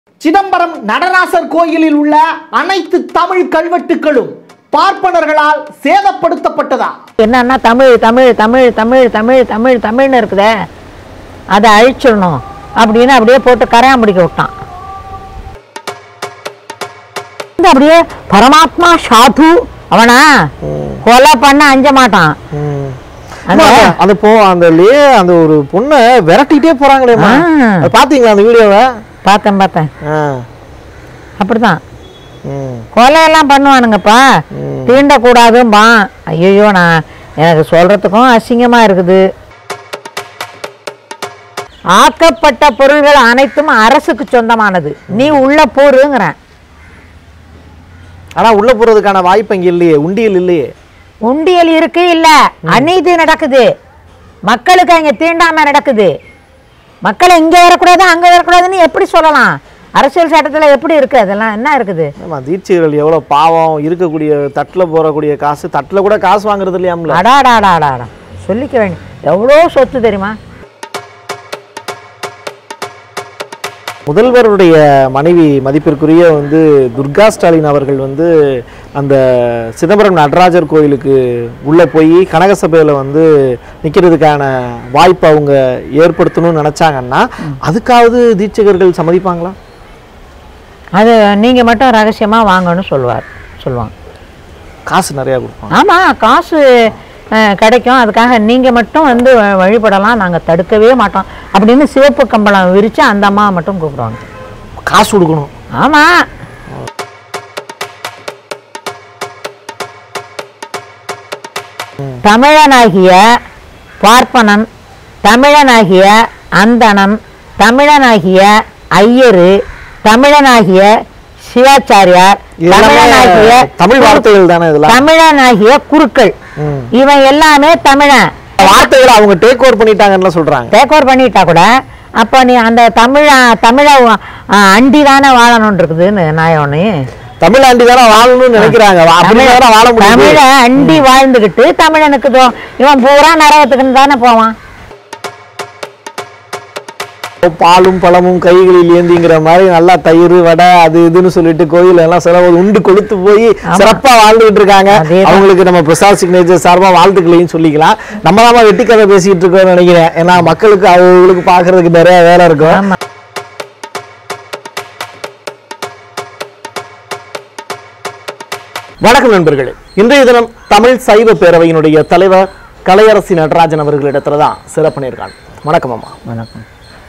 சிதம்பரம் நடராசர் கோயிலில் உள்ள அனைத்து தமிழ் கல்வெட்டுகளும் பார்ப்பனர்களால் சேதப்படுத்தப்பட்டதா என்னன்னா தமிழ் தமிழ் தமிழ் தமிழ் தமிழ் தமிழ் தமிழ்னு இருக்குதே அதை அழிச்சிடணும் அப்படின்னு அப்படியே போட்டு கரையான் பிடிக்க விட்டான் வந்து அப்படியே பரமாத்மா சாது அவனா கொலை பண்ண அஞ்ச மாட்டான் அந்த- அம்மா, அந்த போ அந்த லே அந்த ஒரு பொண்ணை விரட்டிட்டே போறாங்களேம்மா ஆ. அது பாத்தீங்களா அந்த வீடியோவை பார்த்தேன் பார்த்தேன் ஆ. அப்படிதான் ம். கொலையெல்லாம் பண்ணுவானுங்கப்பா தீண்டக்கூடாதும்பா ஐயோ நான் எனக்கு சொல்றதுக்கும் அசிங்கமா இருக்குது ஆக்கப்பட்ட பொருள்கள் அனைத்தும் அரசுக்கு சொந்தமானது நீ உள்ள போருங்கிறேன் ஆனா உள்ள போறதுக்கான வாய்ப்பு இங்க இல்லையே உண்டியல் இல்லையே உண்டியல் இருக்கு இல்ல அநீதி நடக்குது மக்களுக்கு அங்க தீண்டாம நடக்குது மக்களை இங்க வரக்கூடாது அங்க வரக்கூடாதுன்னு எப்படி சொல்லலாம் அரசியல் சட்டத்துல எப்படி இருக்கு அதெல்லாம் என்ன இருக்குது ஆமா தீட்சிகள் எவ்வளவு பாவம் இருக்கக்கூடிய தட்டுல போறக்கூடிய காசு தட்டுல கூட காசு வாங்குறது இல்லையாம்ல அடாடாடாடாடா சொல்லிக்க வேண்டிய எவ்வளோ சொத்து தெரியுமா முதல்வருடைய மனைவி மதிப்பிற்குரிய வந்து துர்கா ஸ்டாலின் அவர்கள் வந்து அந்த சிதம்பரம் நடராஜர் கோயிலுக்கு உள்ள போய் கனகசபையில வந்து நிக்கிறதுக்கான வாய்ப்பு அவங்க ஏற்படுத்தணும்னு நினைச்சாங்கன்னா அதுக்காவது தீட்சகர்கள் சம்மதிப்பாங்களா அது நீங்கள் மட்டும் ரகசியமாக வாங்கன்னு சொல்லுவார் சொல்லுவாங்க காசு நிறைய கொடுப்பாங்க ஆமாம் காசு அஹ், கிடைக்கும் அதுக்காக நீங்கள் மட்டும் வந்து வ- வழிபடலாம் நாங்கள் தடுக்கவே மாட்டோம் அப்படின்னு சிவப்பு கம்பளம் விரித்து அந்த அம்மா மட்டும் கூப்பிடுவாங்க காசு கொடுக்கணும் ஆமாம் தமிழனாகிய பார்ப்பனன் தமிழனாகிய அந்தணன் தமிழனாகிய ஐயரு தமிழனாகிய சிவாச்சாரியார் தமிழனாகிய இதெல்லாமே தமிழ் வார்த்தைகள் தானே இதெல்லாம் தமிழனாகிய குருக்கள் ம். இவன் எல்லாமே தமிழன் வார்த்தைகளை அவங்க டேக் ஓவர் பண்ணிட்டாங்கன்னு சொல்றாங்க டேக் ஓவர் பண்ணிட்டா கூட அப்போ நீ அந்த தமிழ தமிழ அண்டி தானே வாழணும் இருக்குதுன்னு நான் ஒன்று தமிழாண்டி தானே வாழணும்னு நினைக்கிறாங்க வா- அப்படி தானே வாழ முடியும் தமிழ அண்டி வாழ்ந்துகிட்டு தமிழனுக்கு தோ- இவன் பூரா நரகத்துக்குன்னு தானே போவான் பாலும் பழமும் கைகளில் ஏந்திங்கிற மாதிரி நல்லா தயிர் வடை அது இதுன்னு சொல்லிட்டு கோயில் எல்லாம் செலவு உண்டு கொளுத்து போய் சிறப்பா வாழ்ந்துகிட்டு இருக்காங்க அதேதான். அவங்களுக்கு நம்ம பிரசாத் சிக்னேச்சர் சார்பா வாழ்த்துக்களையும் சொல்லிக்கலாம் நம்ம தான் வெட்டி கதை பேசிட்டு இருக்கோம்னு நினைக்கிறேன் ஏன்னா மக்களுக்கு அவங்களுக்கு பாக்குறதுக்கு நிறைய வேலை இருக்கும் ஆமா வணக்கம் நண்பர்களே இன்றைய தினம் தமிழ் சைவ பேரவையினுடைய தலைவர் கலையரசி நடராஜன் அவர்களிடத்துல தான் சிறப்பு நேர்காணல் வணக்கம் அம்மா வணக்கம்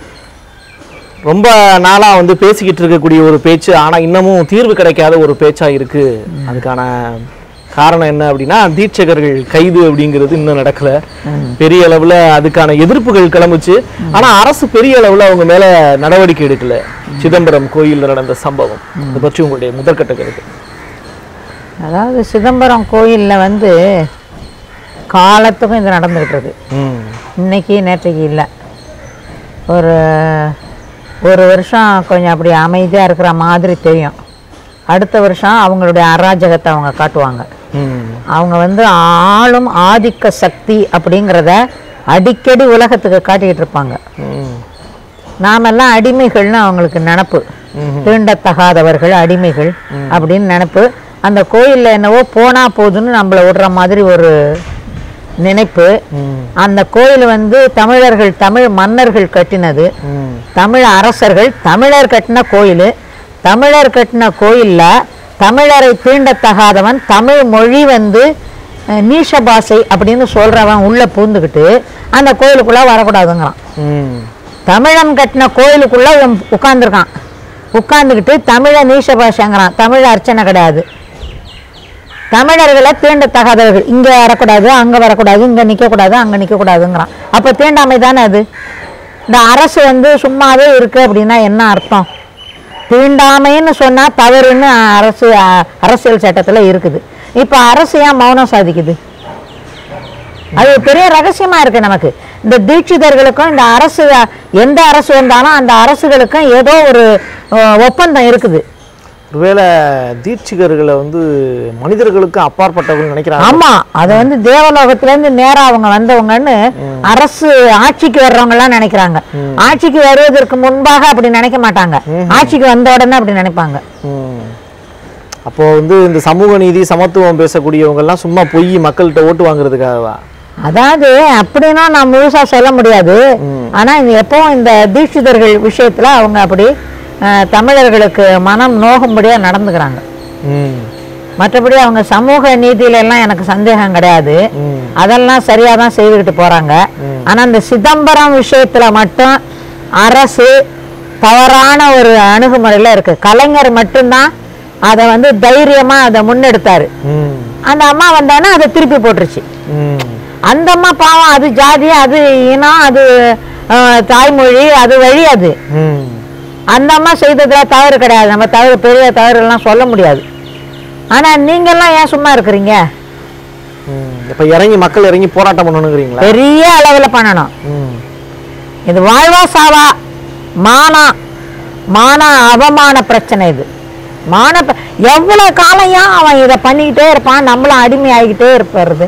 ரொம்ப நாளா வந்து பேசிக்கிட்டு இருக்கக்கூடிய ஒரு பேச்சு ஆனா இன்னமும் தீர்வு கிடைக்காத ஒரு பேச்சா இருக்கு அதுக்கான காரணம் என்ன அப்படின்னா தீட்சகர்கள் கைது அப்படிங்கிறது இன்னும் நடக்கல பெரிய அளவுல அதுக்கான எதிர்ப்புகள் கிளம்புச்சு ஆனா அரசு பெரிய அளவுல அவங்க மேல நடவடிக்கை எடுக்கல சிதம்பரம் கோயில்ல நடந்த சம்பவம் இதை பற்றி உங்களுடைய முதற்கட்ட கருத்து அதாவது சிதம்பரம் கோயிலில் வந்து காலத்துக்கும் இது நடந்துகிட்டு ம் இன்னைக்கு நேற்றைக்கு இல்லை ஒரு ஒரு வருஷம் கொஞ்சம் அப்படி அமைதியாக இருக்கிற மாதிரி தெரியும் அடுத்த வருஷம் அவங்களுடைய அராஜகத்தை அவங்க காட்டுவாங்க ம் அவங்க வந்து ஆளும் ஆதிக்க சக்தி அப்படிங்கிறத அடிக்கடி உலகத்துக்கு காட்டிக்கிட்டு இருப்பாங்க ம் நாமெல்லாம் அடிமைகள்னு அவங்களுக்கு நினப்பு தீண்டத்தகாதவர்கள் அடிமைகள் அப்படின்னு நினப்பு அந்த கோயிலில் என்னவோ போனா போதுன்னு நம்மளை விடுற மாதிரி ஒரு நினைப்பு ம் அந்த கோயில் வந்து தமிழர்கள் தமிழ் மன்னர்கள் கட்டினது ம் தமிழ் அரசர்கள் தமிழர் கட்டின கோயில் தமிழர் கட்டின கோயிலில் தமிழரை தீண்டத்தகாதவன் தமிழ் மொழி வந்து அஹ், நீஷ பாஷை அப்படின்னு சொல்கிறவன் உள்ளே பூந்துக்கிட்டு அந்த கோயிலுக்குள்ளே வரக்கூடாதுங்கிறான் ம் தமிழன் கட்டின கோயிலுக்குள்ளே இவன் உட்காந்துருக்கான் உட்காந்துக்கிட்டு தமிழை நீஷ பாஷைங்கிறான் தமிழ் அர்ச்சனை கிடையாது தமிழர்களை தீண்டத்தகாதவர்கள் இங்கே வரக்கூடாது அங்கே வரக்கூடாது இங்கே நிற்கக்கூடாது அங்கே நிற்கக்கூடாதுங்கிறான் அப்போ தீண்டாமை தானே அது இந்த அரசு வந்து சும்மாவே இருக்கு அப்படின்னா என்ன அர்த்தம் தீண்டாமைன்னு சொன்னால் தவறுன்னு அரசு அ- அரசியல் சட்டத்தில் இருக்குது இப்போ அரசு ஏன் மௌனம் சாதிக்குது அது பெரிய ரகசியமா இருக்கு நமக்கு இந்த தீட்சிதர்களுக்கும் இந்த அரசு எந்த அரசு வந்தாலும் அந்த அரசுகளுக்கும் ஏதோ ஒரு அஹ், ஒப்பந்தம் இருக்குது ஒருவேளை தீட்சிகர்களை வந்து மனிதர்களுக்கு அப்பாற்பட்டவர்கள் நினைக்கிறாங்க ஆமா அது வந்து தேவலோகத்துல இருந்து நேரா அவங்க வந்தவங்கன்னு அரசு ஆட்சிக்கு வர்றவங்க எல்லாம் நினைக்கிறாங்க ஆட்சிக்கு வருவதற்கு முன்பாக அப்படி நினைக்க மாட்டாங்க ஆட்சிக்கு வந்த உடனே அப்படி நினைப்பாங்க ம். அப்போ வந்து இந்த சமூக நீதி சமத்துவம் பேசக்கூடியவங்க எல்லாம் சும்மா பொய் மக்கள்கிட்ட ஓட்டு வாங்குறதுக்காகவா அதாவது அப்படின்னா நான் முழுசா சொல்ல முடியாது ஆனா இது எப்பவும் இந்த தீட்சிதர்கள் விஷயத்துல அவங்க அப்படி அஹ், தமிழர்களுக்கு மனம் நோகும்படியா நடந்துக்கிறாங்க ம் மற்றபடி அவங்க சமூக நீதியில எல்லாம் எனக்கு சந்தேகம் கிடையாது ம் அதெல்லாம் சரியா தான் செய்துக்கிட்டு போறாங்க ஆனா இந்த சிதம்பரம் விஷயத்துல மட்டும் அரசு தவறான ஒரு அணுகுமுறையில இருக்கு கலைஞர் மட்டும்தான் அதை வந்து தைரியமா அதை முன்னெடுத்தாரு ம் அந்த அம்மா வந்தானே அதை திருப்பி போட்டுருச்சு ம் அந்த அம்மா பாவம் அது ஜாதி அது இனம் அது அஹ், தாய்மொழி அது வழி அது ம் அந்த அம்மா செய்ததுல தவறு கிடையாது நம்ம தவறு பெரிய தவறு எல்லாம் சொல்ல முடியாது ஆனா நீங்கெல்லாம் ஏன் சும்மா இருக்கிறீங்க ம் இப்போ இறங்கி மக்கள் இறங்கி போராட்டம் பண்ணணுங்கிறீங்களா பெரிய அளவுல பண்ணணும் ம் இது வாழ்வா சாவா மானா மான அவமான பிரச்சனை இது மான ப- எவ்வளவு காலையா அவன் இதை பண்ணிக்கிட்டே இருப்பான் நம்மளும் அடிமை ஆகிக்கிட்டே இருப்பது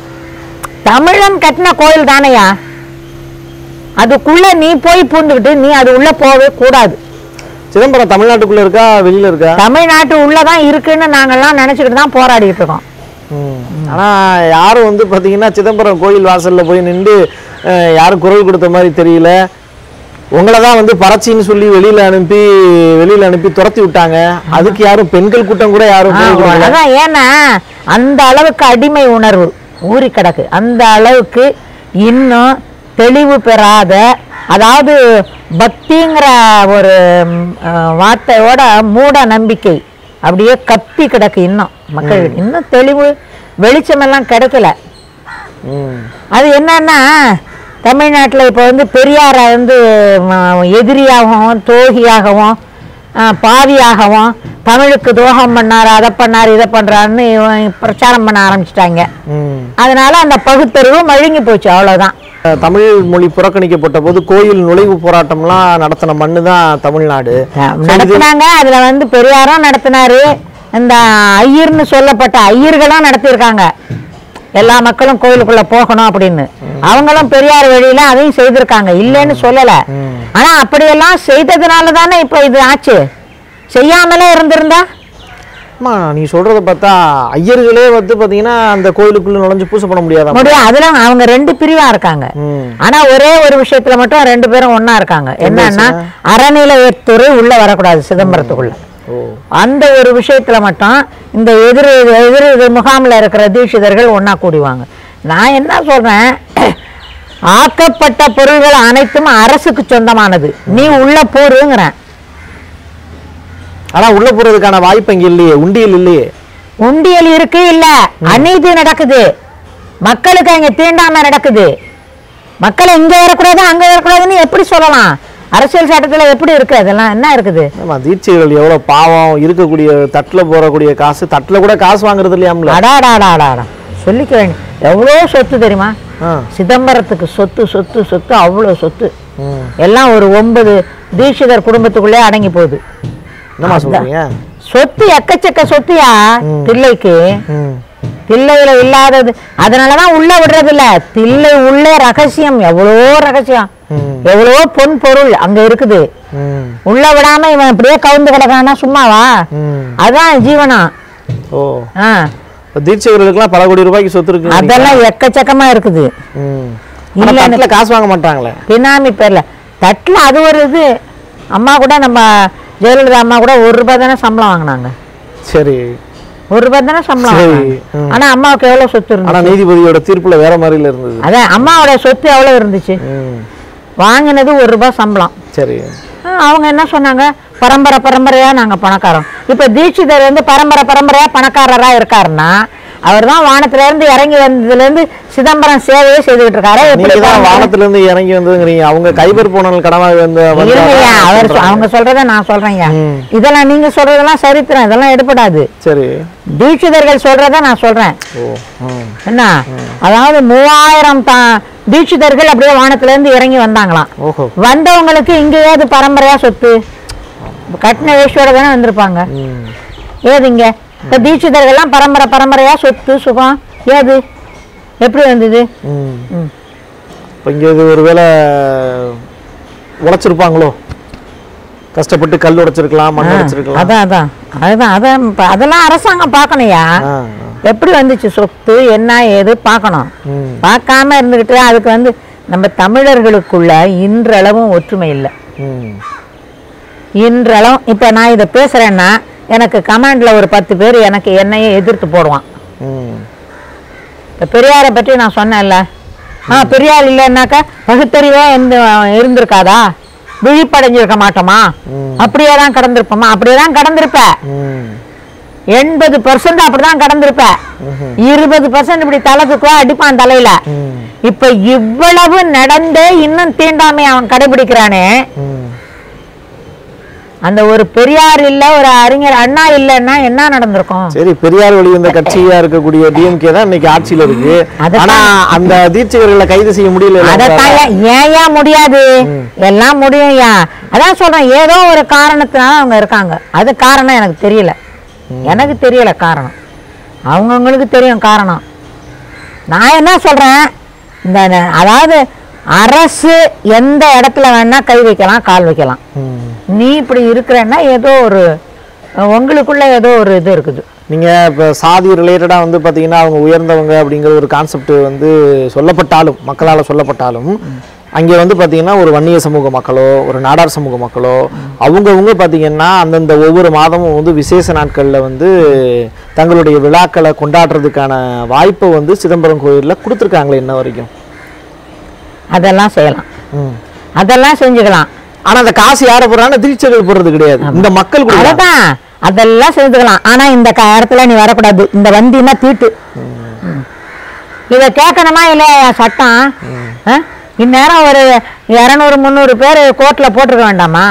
தமிழன் கட்டின கோயில் தானையா அதுக்குள்ள நீ போய் பூந்துக்கிட்டு நீ அது உள்ள போகவே கூடாது சிதம்பரம் தமிழ்நாட்டுக்குள்ள இருக்கா வெளியில இருக்கா தமிழ்நாட்டு உள்ளதான் இருக்குன்னு நாங்கெல்லாம் நினைச்சுக்கிட்டு தான் போராடிட்டு இருக்கோம் ம். ஆனா யாரும் வந்து பாத்தீங்கன்னா சிதம்பரம் கோயில் வாசல்ல போய் நின்று யாரும் குரல் கொடுத்த மாதிரி தெரியல உங்களை தான் வந்து பறச்சின்னு சொல்லி வெளியில அனுப்பி வெளியில அனுப்பி துரத்தி விட்டாங்க அதுக்கு யாரும் பெண்கள் கூட்டம் கூட யாரும் குரல் கொடுக்கல. அதான் ஏன்னா அந்த அளவுக்கு அடிமை உணர்வு ஊறி கிடக்கு அந்த அளவுக்கு இன்னும் தெளிவு பெறாத அதாவது பக்திங்கிற ஒரு ம், அஹ், வார்த்தையோட மூட நம்பிக்கை அப்படியே கப்பி கிடக்கு இன்னும் மக்கள் இன்னும் தெளிவு வெளிச்சமெல்லாம் கிடைக்கல ம் அது என்னன்னா தமிழ்நாட்டில் இப்போ வந்து பெரியாரை வந்து ம, எதிரியாகவும் துரோகியாகவும் ஆ, பாவியாகவும் தமிழுக்கு துரோகம் பண்ணார் அதை பண்ணார் இதை பண்ணுறாருன்னு பிரச்சாரம் பண்ண ஆரம்பிச்சிட்டாங்க ம் அதனால அந்த பகுத்தறிவு மழுங்கி போச்சு அவ்வளோதான் அஹ், தமிழ் மொழி புறக்கணிக்கப்பட்ட போது கோயில் நுழைவு போராட்டம்லாம் நடத்தின மண்ணு தான் தமிழ்நாடு நடத்தினாங்க அதுல வந்து பெரியாரும் நடத்தினாரு இந்த ஐயர்னு சொல்லப்பட்ட ஐயர்களும் நடத்தியிருக்காங்க எல்லா மக்களும் கோயிலுக்குள்ள போகணும் அப்படின்னு அவங்களும் பெரியார் வழியில அதையும் செய்திருக்காங்க இல்லைன்னு சொல்லல ஆனா அப்படியெல்லாம் செய்ததுனால தானே இப்போ இது ஆச்சு செய்யாமலே இருந்திருந்தா அம்மா நீ சொல்றத பார்த்தா ஐயர்களே வந்து பாத்தீங்கன்னா அந்த கோயிலுக்குள்ள நுழைஞ்சு பூசை பண்ண முடியாதா முடியும் அதுல அவங்க ரெண்டு பிரிவா இருக்காங்க ம் ஆனா ஒரே ஒரு விஷயத்துல மட்டும் ரெண்டு பேரும் ஒண்ணா இருக்காங்க என்னன்னா அறநிலையத்துறை உள்ள வரக்கூடாது சிதம்பரத்துக்குள்ள ஓ அந்த ஒரு விஷயத்துல மட்டும் இந்த எதிர் எதிர் இது முகாமில் இருக்கிற தீட்சிதர்கள் ஒண்ணா கூடிவாங்க நான் என்ன சொல்றேன் ஆக்கப்பட்ட பொருள்கள் அனைத்தும் அரசுக்கு சொந்தமானது நீ உள்ள போருங்கிறேன் ஆனா உள்ள போறதுக்கான வாய்ப்பு இங்க இல்லையே உண்டியல் இல்லையே உண்டியல் இருக்கு இல்ல அநீதி நடக்குது மக்களுக்கு அங்க தீண்டாம நடக்குது மக்களை இங்க வரக்கூடாது அங்க வரக்கூடாதுன்னு எப்படி சொல்லலாம் அரசியல் சட்டத்துல எப்படி இருக்கு அதெல்லாம் என்ன இருக்குது ஆமா தீட்சைகள் எவ்வளவு பாவம் இருக்கக்கூடிய தட்டுல போறக்கூடிய காசு தட்டுல கூட காசு வாங்குறது இல்லையாம்ல அடாடாடாடாடா சொல்லிக்க வேண்டிய எவ்வளோ சொத்து தெரியுமா ஆ. சிதம்பரத்துக்கு சொத்து சொத்து சொத்து அவ்வளோ சொத்து ம். எல்லாம் ஒரு ஒன்பது தீட்சிதர் குடும்பத்துக்குள்ளே அடங்கி போகுது என்னம்மா சொல்றீங்க சொத்து எக்கச்சக்க சொத்துயா தில்லைக்கு ம். தில்லையில இல்லாதது அதனாலதான் உள்ள விடுறது இல்ல தில்லை உள்ள ரகசியம் எவ்வளோ ரகசியம் ம். எவ்வளோ பொன் பொருள் அங்க இருக்குது ம். உள்ள விடாம இவன் இப்படியே கவுந்து கிடக்கானா சும்மாவா ம். அதான் ஜீவனம் ஓ ஆ இப்ப தீட்சைகளுக்கெல்லாம் பல கோடி ரூபாய்க்கு சொத்து இருக்கு அதெல்லாம் எக்கச்சக்கமா இருக்குது ம். இல்ல, ஆனா தட்டுல காசு வாங்க மாட்டாங்களே பினாமி பேர்ல தட்டுல அது ஒரு இது அம்மா கூட நம்ம ஜெயலலிதா அம்மா கூட ஒரு ரூபாய் தானே சம்பளம் வாங்கினாங்க சரி ஒரு ரூபாய் தானே சம்பளம் சரி, வாங்கினாங்க. ம். ஆனா அம்மாவுக்கு எவ்வளவு சொத்து ஆனா இருந்துச்சு நீதிபதியோட தீர்ப்புல வேற மாதிரில இருந்தது அதான் அம்மாவோட சொத்து எவ்வளவு இருந்துச்சு ம். வாங்கினது ஒரு ரூபாய் சம்பளம் சரி ஆ, அவங்க என்ன சொன்னாங்க பரம்பரை பரம்பரையா நாங்க பணக்காரோம் இப்ப தீட்சிதர் வந்து பரம்பரை பரம்பரையா பணக்காரரா இருக்காருன்னா அவர் தான் வானத்துல இருந்து இறங்கி வந்ததுல இருந்து சிதம்பரம் சேவையே செய்துகிட்டு இருக்காரு எப்படி நீங்க தான் பாருங்க. வானத்துல இருந்து இறங்கி வந்ததுங்கிறீங்க அவங்க கைபர் போனல் கடமாக வந்து இருங்கய்யா அவர் சொ- அவங்க சொல்றத நான் சொல்றேன்யா ம். இதெல்லாம் நீங்க சொல்றதெல்லாம் சரித்திரம் இதெல்லாம் எடுபடாது சரி தீட்சிதர்கள் சொல்றத நான் சொல்றேன் ஓ ம். என்ன அதாவது மூவாயிரம் தா தீட்சிதர்கள் அப்படியே வானத்துல இருந்து இறங்கி வந்தாங்களாம் ஓஹோ வந்தவங்களுக்கு இங்க ஏது பரம்பரையா சொத்து கட்டின வேஷ்டியோட தானே வந்திருப்பாங்க ம். ஏதுங்க இப்ப தீட்சிதர்கள்லாம் பரம்பரை பரம்பரையா சொத்து சுகம் ஏது எப்படி வந்தது ம். ம். இப்ப இங்க இது ஒருவேளை உழைச்சிருப்பாங்களோ கஷ்டப்பட்டு கல் உடைச்சிருக்கலாம் மண் உடைச்சிருக்கலாம் அதான் அதான் அதுதான் அதான் இப்ப அதெல்லாம் அரசாங்கம் பார்க்கணும்யா ஆ, எப்படி வந்துச்சு சொத்து என்ன ஏது பார்க்கணும் ம். பார்க்காம இருந்துகிட்டு அதுக்கு வந்து நம்ம தமிழர்களுக்குள்ள இன்றளவும் ஒற்றுமை இல்லை ம். இன்றளவும் இப்போ நான் இதை பேசுறேன்னா எனக்கு கமாண்ட்ல ஒரு பத்து பேர் எனக்கு என்னையே எதிர்த்து போடுவான் ம். இப்போ பெரியாரை பற்றி நான் சொன்னேன்ல ஆ பெரியார் இல்லைன்னாக்கா பகுத்தறிவே எந்த இருந்திருக்காதா விழிப்படைஞ்சிருக்க மாட்டோமா ம். அப்படியே தான் கடந்திருப்போமா அப்படியே தான் கடந்திருப்ப ம். எண்பது பர்சன்ட் அப்படிதான் கடந்திருப்ப இருபது பர்சன்ட் இப்படி தலை தூக்குவா அடிப்பான் தலையில ம். இப்ப இவ்வளவு நடந்தே இன்னும் தீண்டாமை அவன் கடைபிடிக்கிறானே ம். அந்த ஒரு பெரியார் இல்ல ஒரு அறிஞர் அண்ணா இல்லைன்னா என்ன நடந்திருக்கும் சரி பெரியார் வழி வந்த கட்சியா இருக்கக்கூடிய டிஎம்கே தான் இன்னைக்கு ஆட்சியில இருக்கு அதைத்தான் ஆனா அந்த தீட்சகர்களை கைது செய்ய முடியல அதத்தான் ஏன் ஏன் ஏன் முடியாது எல்லாம் முடியும் ஏன் அதான் சொல்றேன் ஏதோ ஒரு காரணத்தினால அவங்க இருக்காங்க அது காரணம் எனக்கு தெரியல எனக்கு தெரியல காரணம் அவங்கவுங்களுக்கு தெரியும் காரணம் நான் என்ன சொல்றேன் இந்த ந- அதாவது அரசு எந்த இடத்துல வேணா கை வைக்கலாம் கால் வைக்கலாம் நீ இப்படி இருக்கிறன்னா ஏதோ ஒரு உங்களுக்குள்ள ஏதோ ஒரு இது இருக்குது நீங்க இப்ப சாதி ரிலேட்டடா வந்து பாத்தீங்கன்னா அவங்க உயர்ந்தவங்க அப்படிங்கிற ஒரு கான்செப்ட் வந்து சொல்லப்பட்டாலும் மக்களால சொல்லப்பட்டாலும் அங்கே வந்து பாத்தீங்கன்னா ஒரு வன்னிய சமூக மக்களோ ஒரு நாடார் சமூக மக்களோ அவங்கவுங்க பாத்தீங்கன்னா அந்தந்த ஒவ்வொரு மாதமும் வந்து விசேஷ நாட்கள்ல வந்து தங்களுடைய விழாக்களை கொண்டாடுறதுக்கான வாய்ப்பை வந்து சிதம்பரம் கோயில்ல கொடுத்துருக்காங்களே இன்ன வரைக்கும் அதெல்லாம் செய்யலாம் ம். அதெல்லாம் செஞ்சுக்கலாம் ஆனா அந்த காசு யாரை போடுறாங்கன்னா திருச்செங்கல் போடுறது கிடையாது இந்த மக்கள் கொடுக்குறாங்க. அததான் அதெல்லாம் செஞ்சுக்கலாம் ஆனா இந்த க- இடத்துல நீ வரக்கூடாது இந்த வண்டினா தீட்டு ம். இத கேட்கணுமா இல்லையா சட்டம் ஆ? இந்நேரம் ஒரு இரநூறு முந்நூறு பேர் கோர்ட்ல போட்டிருக்க வேண்டாமா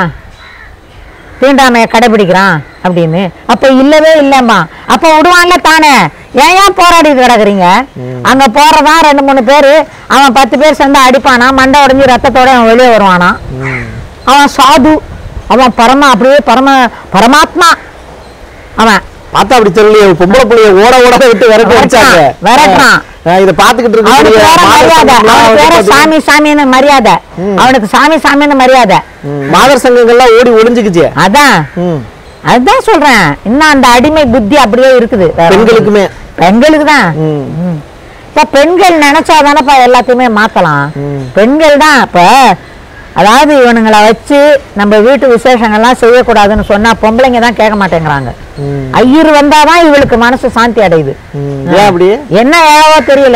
தீண்டாமையை கடைபிடிக்கிறான் அப்படின்னு அப்ப இல்லவே இல்லம்மா அப்ப விடுவான்ல தானே ஏன் ஏன் போராடிட்டு கிடக்குறீங்க அங்க போறதா ரெண்டு மூணு பேரு அவன் பத்து பேர் சேர்ந்து அடிப்பானா மண்டை உடைஞ்சு ரத்தத்தோட அவன் வெளியே வருவானா அவன் சாது அவன் பரம அப்படியே பரம பரமாத்மா அவன் பார்த்தா அப்படி தெரியலையே ஒரு பொம்பளை புள்ளைய ஓட ஓட விட்டு விரட்டி வச்சாங்க விரட்டுறான். நான் இதை பார்த்துக்கிட்டு அவனுக்கு இருக்கக்கூடிய பேர மாதர் மரியாதை சங்கங்கள்லாம் அவனுக்கு வந்து பேர பாத்தீங்கன்னா- சாமி சாமின்னு மரியாதை அவனுக்கு சாமி சாமின்னு மரியாதை ம், மாதர் சங்கங்கள்லாம் ஓடி ஒளிஞ்சுக்குச்சு அதான் ம். அதுதான் சொல்றேன் இன்னும் அந்த அடிமை புத்தி அப்படியே இருக்குது வேற ஒண்ணும் இல்ல. பெண்களுக்குமே பெண்களுக்கு தான் ம். இப்ப பெண்கள் நினைச்சாதானப்பா எல்லாத்தையுமே மாத்தலாம் ம். பெண்கள் தான் இப்ப அதாவது இவனுங்களை வச்சு நம்ம வீட்டு விசேஷங்கள்லாம் செய்யக்கூடாதுன்னு சொன்னா பொம்பளைங்க தான் கேட்க மாட்டேங்கிறாங்க ம். ஐயர் வந்தாதான் இவளுக்கு மனசு சாந்தி அடையுது ம். ஏன் அப்படி என்ன ஏவோ தெரியல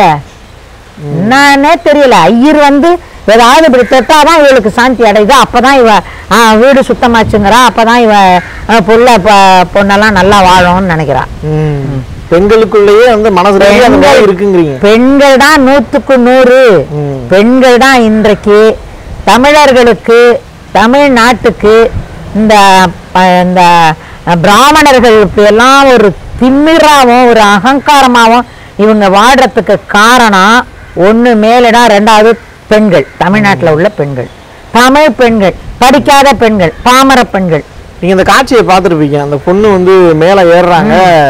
என்னன்னே தெரியல ஐயர் வந்து ஏதாவது இப்படி தொட்டாதான் இவளுக்கு சாந்தி அடையுது அப்பதான் இவ ஆ, வீடு சுத்தமாச்சுங்கிறா அப்பதான் இவ ஆ, புள்ள ப- பொண்ணெல்லாம் நல்லா வாழும்னு நினைக்கிறா ம். பெண்களுக்குள்ளேயே வந்து மனசு ரீதியா அந்த மாதிரி இருக்குங்கிறீங்க பெண்கள் தான் நூத்துக்கு நூறு ம். பெண்கள் தான் இன்றைக்கு தமிழர்களுக்கு தமிழ்நாட்டுக்கு இந்த ப- இந்த பிராமணர்களுக்கு எல்லாம் ஒரு திமிராவும் ஒரு அகங்காரமாவும் இவங்க வாடுறதுக்கு காரணம் ஒண்ணு மேலடா ரெண்டாவது பெண்கள் தமிழ்நாட்டுல உள்ள பெண்கள் தமிழ் பெண்கள் படிக்காத பெண்கள் பாமர பெண்கள் நீங்க இந்த காட்சியை பார்த்துருப்பீங்க அந்த பொண்ணு வந்து மேல ஏறுறாங்க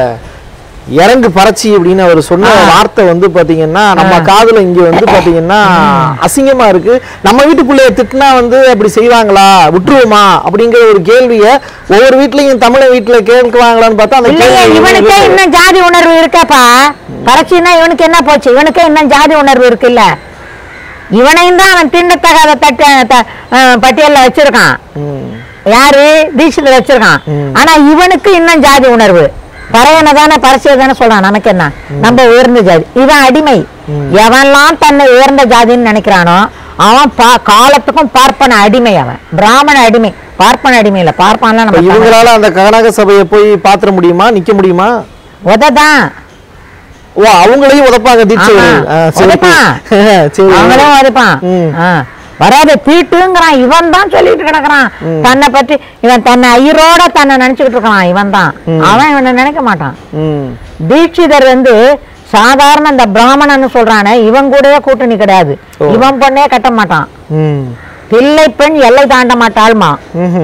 இறங்கு பறச்சி அப்படின்னு அவர் சொன்ன வார்த்தை வந்து பாத்தீங்கன்னா நம்ம காதுல இங்க வந்து பாத்தீங்கன்னா அசிங்கமா இருக்கு நம்ம வீட்டுக்குள்ளே திட்டினா வந்து அப்படி செய்வாங்களா விட்டுருவோமா அப்படிங்கிற ஒரு கேள்விய ஒவ்வொரு வீட்லயும் தமிழ வீட்டுல கேட்குவாங்களான்னு பார்த்தா அந்த இல்லையே கேள்வி இவனுக்கே இருக்கு. இன்னும் ஜாதி உணர்வு இருக்காப்பா பறச்சின்னா இவனுக்கு என்ன போச்சு இவனுக்கே இன்னும் ஜாதி உணர்வு இருக்குல்ல இவனையும் தான் அவன் தீண்டத்தகாத தட்ட த- அஹ் பட்டியல்ல வச்சிருக்கான் ம். யாரு தீட்சிதர் வச்சிருக்கான் ஆனா இவனுக்கு இன்னும் ஜாதி உணர்வு பறையனை தானே பரசிய தானே சொல்றான் நமக்கு என்ன நம்ம உயர்ந்த ஜாதி இவன் அடிமை எவன்லாம் தன்னை உயர்ந்த ஜாதின்னு நினைக்கிறானோ அவன் பா- காலத்துக்கும் பார்ப்பன அடிமை அவன் பிராமண அடிமை பார்ப்பன அடிமை இல்ல பார்ப்பான்லாம் இப்ப நம்ம தமிழ். இவங்களால அந்த கனக சபையை போய் பாத்திர முடியுமா நிக்க முடியுமா உததான் ஓ அவங்களையும் உதப்பாங்க தீட்சைகள் ஆமா. ஆ, சரி உதைப்பான். சரி அவங்களும் உதைப்பான் ம். ஆ. வராத தீட்டுங்கிறான் இவன் தான் சொல்லிட்டு கிடக்குறான் தன்னை பற்றி இவன் தன்னை ஐயரோட தன்னை நினைச்சுக்கிட்டு இருக்கான் இவன் தான் அவன் இவனை நினைக்க மாட்டான் ம் தீட்சிதர் வந்து சாதாரண இந்த பிராமணன்னு சொல்றானே இவன் கூடயே கூட்டணி கிடையாது இவன் பொண்ணே கட்ட மாட்டான் ம் பிள்ளை பெண் எல்லை தாண்ட மாட்டாள்மா ம்ஹும்.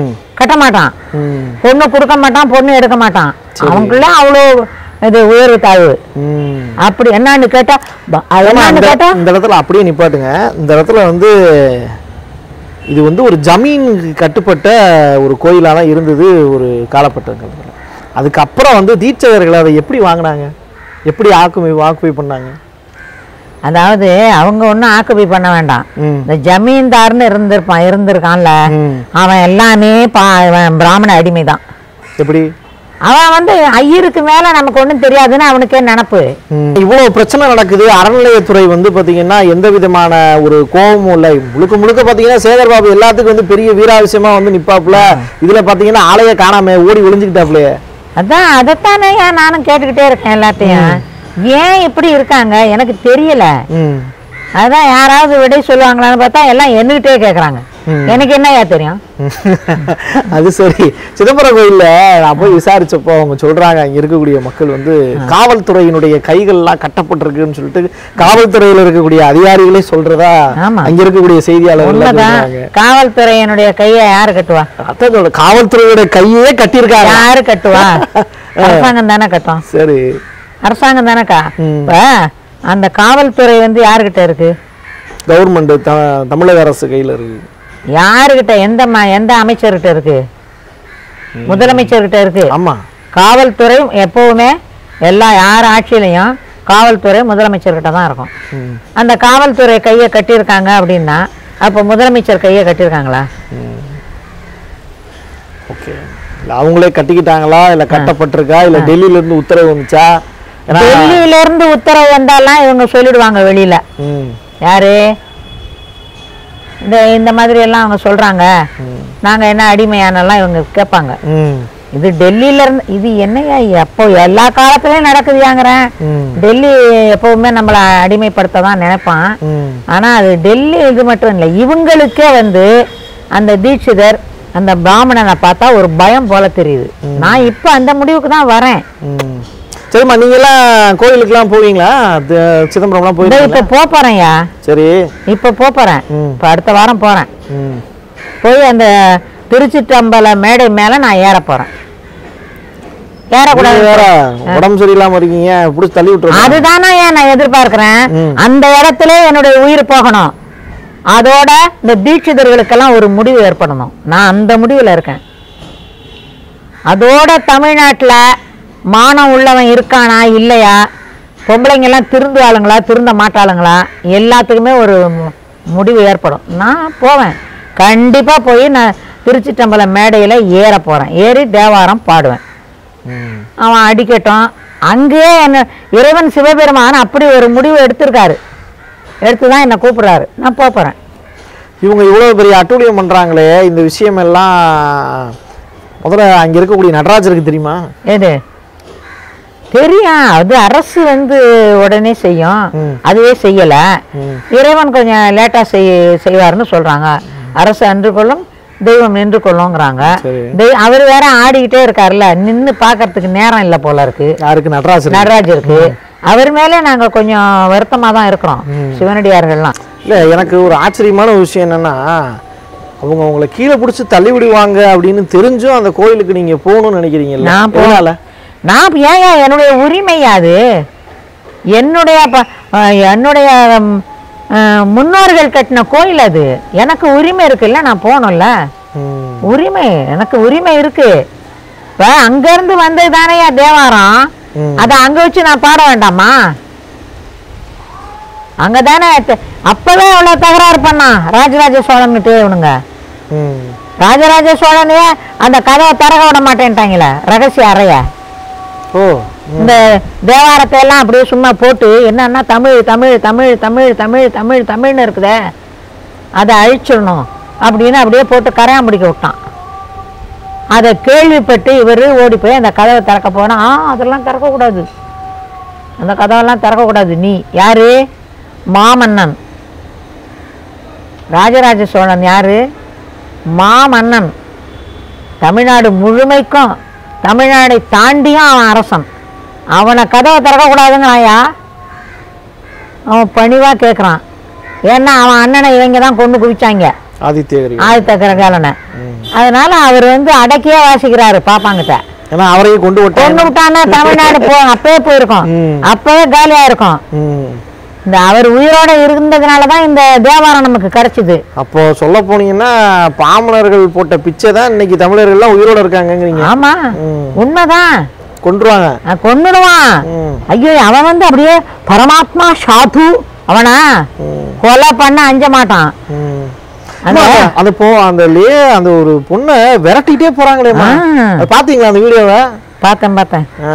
கட்ட மாட்டான் ம் பொண்ணு கொடுக்க மாட்டான் பொண்ணு எடுக்க மாட்டான் அவங்கள அவ்வளோ இது உயர்வு தாழ்வு ம் அப்படி என்னன்னு கேட்டா ப- அது ஆமா, என்னன்னு இந்த கேட்டா இந்த இடத்துல அப்படியே நிப்பாட்டுங்க இந்த இடத்துல வந்து இது வந்து ஒரு ஜமீன் கட்டுப்பட்ட ஒரு கோயிலாக தான் இருந்தது ஒரு காலப்பட்டங்கள் அதுக்கப்புறம் வந்து தீட்சகர்கள் அதை எப்படி வாங்கினாங்க எப்படி ஆக்குமை ஆக்குமை பண்ணாங்க அதாவது அவங்க ஒன்றும் ஆக்குபை பண்ண வேண்டாம் ம் இந்த ஜமீன்தார்னு இருந்திருப்பான் இருந்திருக்கான்ல ம். அவன் எல்லாமே பா அவன் பிராமண அடிமை தான் எப்படி அவன் வந்து ஐயருக்கு மேல நமக்கு ஒன்றும் தெரியாதுன்னு அவனுக்கே நினப்பு இவ்வளவு பிரச்சனை நடக்குது அறநிலையத்துறை வந்து பாத்தீங்கன்னா எந்த விதமான ஒரு கோபமும் இல்லை முழுக்க முழுக்க பாத்தீங்கன்னா சேகர் பாபு எல்லாத்துக்கும் வந்து பெரிய வீராவிசயமா வந்து நிப்பாப்புல இதுல பாத்தீங்கன்னா ஆளைய காணாம ஓடி ஒளிஞ்சுக்கிட்டாப்லயே அதான் அதைத்தானே ஏன் நானும் கேட்டுக்கிட்டே இருக்கேன் எல்லாத்தையும் ஏன் இப்படி இருக்காங்க எனக்கு தெரியல ம் அதான் யாராவது விடை சொல்லுவாங்களான்னு பார்த்தா எல்லாம் என்கிட்டே கேட்குறாங்க எனக்கு என்னய்யா தெரியும் அது சரி சிதம்பரம் கோயில்ல நான் போய் விசாரிச்சப்போ அவங்க சொல்றாங்க அங்க இருக்கக்கூடிய மக்கள் வந்து காவல்துறையினுடைய கைகள்லாம் கட்டப்பட்டிருக்குன்னு சொல்லிட்டு காவல்துறையில இருக்கக்கூடிய அதிகாரிகளே சொல்றதா ஆமா. அங்க இருக்கக்கூடிய செய்தியாளர்கள் எல்லாம் உண்மைதான் சொல்றாங்க காவல்துறையினுடைய கையை யாரு கட்டுவா அதான் சொல்றேன், காவல்துறையோட கையே கட்டியிருக்காங்க யாரு கட்டுவா அரசாங்கம் தானே கட்டும் சரி அரசாங்கம் தானேக்கா இப்ப அந்த காவல்துறை வந்து யாருக்கிட்ட இருக்கு கவர்மெண்ட் தமிழக அரசு கையில இருக்கு யாருக்கிட்ட எந்த ம- எந்த அமைச்சர்கிட்ட இருக்கு முதலமைச்சர்கிட்ட இருக்கு ஆமா காவல்துறை எப்பவுமே எல்லா யார் ஆட்சியிலையும் காவல்துறை முதலமைச்சர்கிட்ட தான் இருக்கும் ம். அந்த காவல்துறை கையை கட்டியிருக்காங்க அப்படின்னா அப்போ முதலமைச்சர் கையை கட்டியிருக்காங்களா ஓகே இல்ல அவங்களே கட்டிக்கிட்டாங்களா இல்ல கட்டப்பட்டிருக்கா இல்ல டெல்லியில இருந்து உத்தரவு வந்துச்சா ஏன்னா டெல்லியில இருந்து உத்தரவு வந்தாலாம் இவங்க சொல்லிடுவாங்க வெளியில ம், யாரு இந்த இந்த மாதிரி எல்லாம் அவங்க சொல்றாங்க நாங்க என்ன அடிமையானெல்லாம் இவங்க கேட்பாங்க ம், இது டெல்லியில இருந்து இது என்னையா எப்போ எல்லா காலத்துலயும் நடக்குதுயாங்கிறேன் ம், டெல்லி எப்பவுமே நம்மள அடிமைப்படுத்த தான் நினைப்பான் ம். ஆனா அது டெல்லி இது மட்டும் இல்லை இவங்களுக்கே வந்து அந்த தீட்சிதர் அந்த பிராமணனை பார்த்தா ஒரு பயம் போல தெரியுது நான் இப்போ அந்த முடிவுக்கு தான் வரேன் ம். சரிம்மா நீங்க எல்லாம் கோயிலுக்குலாம் போவீங்களா த- சிதம்பரம்லாம் இதோ போயிருக்கீங்களா இப்போ போப் போறேன்யா சரி இப்போ போப் போறேன் ம். இப்போ அடுத்த வாரம் போறேன் ம். போய் அந்த திருச்சிற்றம்பல மேடை மேல நான் ஏற போறேன் ஏறக்கூடாது நீங்க வேற உடம்பு சரியில்லாம இருக்கீங்க புடிச்சு தள்ளி விட்டுருவோம் அதுதானே ஏன் நான் எதிர்பார்க்கிறேன் ம். அந்த இடத்துல என்னுடைய உயிர் போகணும் அதோட இந்த தீட்சிதர்களுக்கெல்லாம் ஒரு முடிவு ஏற்படணும் நான் அந்த முடிவில் இருக்கேன் அதோட தமிழ்நாட்டுல மானம் உள்ளவன் இருக்கானா இல்லையா பொம்பளைங்க எல்லாம் திருந்துவாளுங்களா திருந்த மாட்டாளுங்களா எல்லாத்துக்குமே ஒரு மு- முடிவு ஏற்படும் நான் போவேன் கண்டிப்பா போய் நான் திருச்சிட்டம்பலம் மேடையில ஏற போறேன் ஏறி தேவாரம் பாடுவேன் ம். அவன் அடிக்கட்டும் அங்கேயே என்ன இறைவன் சிவபெருமான் அப்படி ஒரு முடிவு எடுத்திருக்காரு எடுத்து தான் என்னை கூப்பிடுறாரு நான் போப் போறேன் இவங்க இவ்வளவு பெரிய அட்டூழியம் பண்றாங்களே இந்த விஷயம் எல்லாம் முதல்ல அங்க இருக்கக்கூடிய நடராஜருக்கு தெரியுமா எது தெரியும் அது அரசு வந்து உடனே செய்யும் ம். அதுவே செய்யல ம். இறைவன் கொஞ்சம் லேட்டா செய் செய்வாருன்னு சொல்றாங்க அரசு அன்று கொள்ளும் தெய்வம் நின்று கொள்ளுங்கிறாங்க சரி. தெய் அவர் வேற ஆடிக்கிட்டே இருக்காருல்ல நின்னு பார்க்கறதுக்கு நேரம் இல்லை போல இருக்கு யாருக்கு நடராஜர் நடராஜருக்கு அவர் மேலே நாங்க கொஞ்சம் வருத்தமா தான் இருக்கிறோம் சிவனடியார்கள்லாம் இல்ல எனக்கு ஒரு ஆச்சரியமான ஒரு விஷயம் என்னன்னா அவங்க உங்களை கீழே பிடிச்சி தள்ளி விடுவாங்க அப்படின்னு தெரிஞ்சும் அந்த கோயிலுக்கு நீங்க போகணும்னு நினைக்கிறீங்கல்ல நான் போ- எதனால? நான் ஏன் ஏன் என்னுடைய உரிமை அது என்னுடைய ப- அஹ் என்னுடைய ம், அஹ், முன்னோர்கள் கட்டின கோயில் அது எனக்கு உரிமை இருக்குல்ல நான் போகணும்ல ம். உரிமை எனக்கு உரிமை இருக்கு இப்ப அங்க இருந்து வந்தது தானேயா தேவாரம் ம். அதை அங்க வச்சு நான் பாட வேண்டாமா அங்க தானே அப்பவே அவ்வளவு தகராறு பண்ணான் ராஜராஜ சோழன்கிட்டே இவனுங்க ம். ராஜராஜ சோழனையே அந்த கதவை திறக்க விட மாட்டேன்ட்டாங்களே ரகசிய அறைய ஓ இந்த தேவாரத்தை எல்லாம் அப்படியே சும்மா போட்டு என்னன்னா தமிழ் தமிழ் தமிழ் தமிழ் தமிழ் தமிழ் தமிழ்னு இருக்குதே அதை அழிச்சிடணும் அப்படின்னு அப்படியே போட்டு கரையான் பிடிக்க விட்டான் அதை கேள்விப்பட்டு இவர் ஓடி போய் அந்த கதவை திறக்க போனா ஆ அதெல்லாம் திறக்கக்கூடாது அந்த கதவெல்லாம் திறக்கக்கூடாது நீ யாரு மாமன்னன் ராஜராஜ சோழன் யாரு மாமன்னன் தமிழ்நாடு முழுமைக்கும் தமிழ்நாடை தாண்டியும் அவன் அரசன் அவனை கதவை திறக்கக்கூடாதுங்கிறாயா அவன் பணிவாக கேட்குறான் ஏன்னா அவன் அண்ணனை இவங்க தான் கொண்டு குவிச்சாங்க ஆதித்யகரி ஆதித்த கிரகாலனை அதனால அவர் வந்து அடக்கியே வாசிக்கிறாரு பாப்பாங்கிட்ட ஏன்னா அவரையும் கொண்டு விட்டேன் கொண்டு விட்டான்னா தமிழ்நாடு போ அப்பவே போயிருக்கோம் ம். அப்பவே காலியா இருக்கும் ம். இந்த அவர் உயிரோட இருந்ததுனால தான் இந்த தேவாரம் நமக்கு கிடைச்சது அப்போ சொல்ல போனீங்கன்னா பாமணர்கள் போட்ட பிச்சை தான் இன்னைக்கு தமிழர்கள்லாம் உயிரோட இருக்காங்கங்கிறீங்க ஆமா ம். உண்மைதான் கொன்றுவாங்க அஹ் கொன்னுடுவான் ம். ஐயோ அவன் வந்து அப்படியே பரமாத்மா சாது அவனா கொலை பண்ண அஞ்ச மாட்டான் ம். அந்த- அம்மா, அந்த போ அந்த லே அந்த ஒரு பொண்ணை விரட்டிட்டே போறாங்களேம்மா ஆ. அது பாத்தீங்களா அந்த வீடியோவை பார்த்தேன் பார்த்தேன் ஆ.